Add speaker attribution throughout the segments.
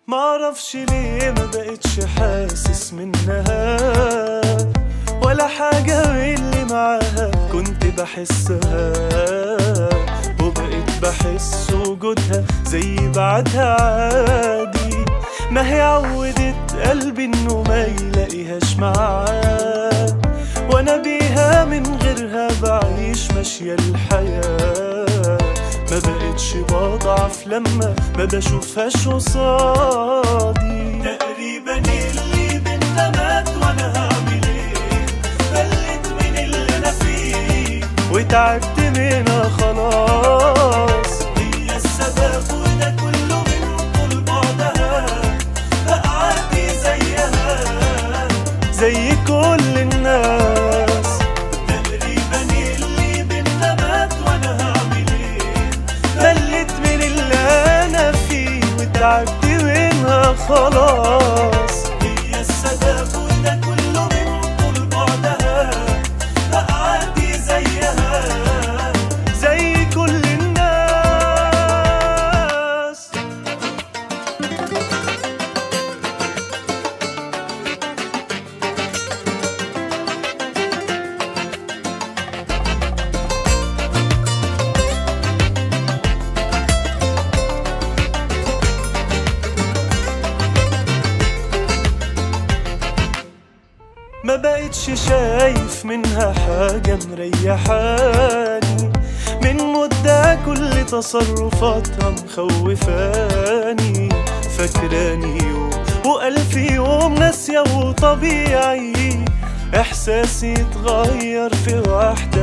Speaker 1: معرفش ليه ما بقتش حاسس منها ولا حاجة من اللي معاها كنت بحسها وبقيت بحس وجودها زي بعدها عادي ما هي عودت قلبي انه ما يلاقيهاش معاه وانا بيها من غيرها بعيش ماشية الحياة ما بقتش بضعف لما ما بشوفهاش قصادي تقريبا اللي بينا مات وانا هعمل ايه فلت من اللي انا فيه وتعبت منها خلاص هي السبب وده كله من طول بعدها بقى عادي زيها زي كل الناس تقريبا اللي بينا مات وانا هعمل ايه مليت من اللي انا فيه وتعبت منها خلاص هي السبب وده كله من طول بعدها بقى عادي زيها زي كل الناس ما بقتش شايف منها حاجة مريحاني من مدة كل تصرفاتها مخوفاني فاكراني يوم وألف يوم ناسية وطبيعي إحساسي اتغير في واحدة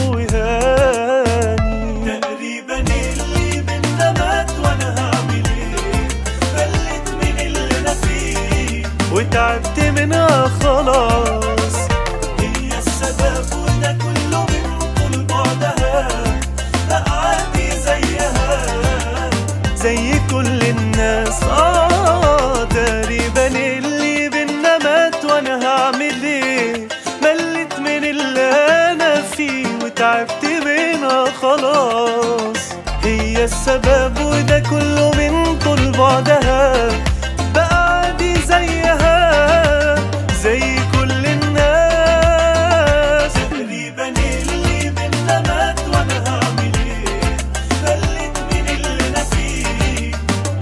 Speaker 1: متوهاني تقريبا اللي بينا مات وأنا هعمل إيه فلت من اللي أنا فيه وتعبت منها خلاص هي السبب وده كله من طول بعدها بقى عادي زيها زي كل الناس اه تقريبا اللي بينا مات وانا هعمل ايه مليت من اللي انا فيه وتعبت منها خلاص هي السبب وده كله من طول بعدها بقى عادي زيها زي كل الناس تقريبا اللي بينا مات وانا هعمل ايه فلت من اللي انا فيه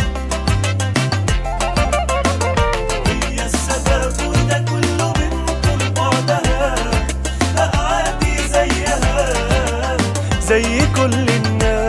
Speaker 1: هي السبب وده كله من طول بعدها بقى عادي زيها زي كل الناس